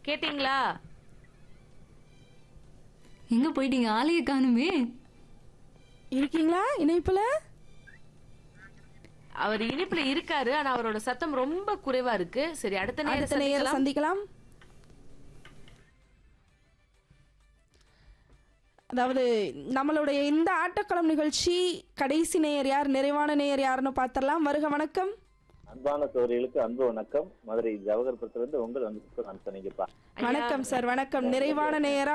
கேட்டிங்களா எங்க போயிட்டீங்க ஆளைய காணுமே இருக்கீங்களா இணைப்புல அவர் இனிப்புல இருக்காரு ஆனா அவரோட சத்தம் ரொம்ப குறைவா இருக்கு சரி அடுத்த அடுத்த நேரம் நேரம் சந்திக்கலாம் அதாவது நம்மளுடைய இந்த ஆட்டக்களம் நிகழ்ச்சி கடைசி நேயர் யார் நிறைவான நேயர் யாருன்னு பார்த்துடலாம் வருக வணக்கம் அன்பான சோழர்களுக்கு அன்பு வணக்கம் மதுரை ஜவஹர்புரத்திலிருந்து உங்கள் வந்து நான் சொன்னீங்கப்பா வணக்கம் சார் வணக்கம் நிறைவான நேயரா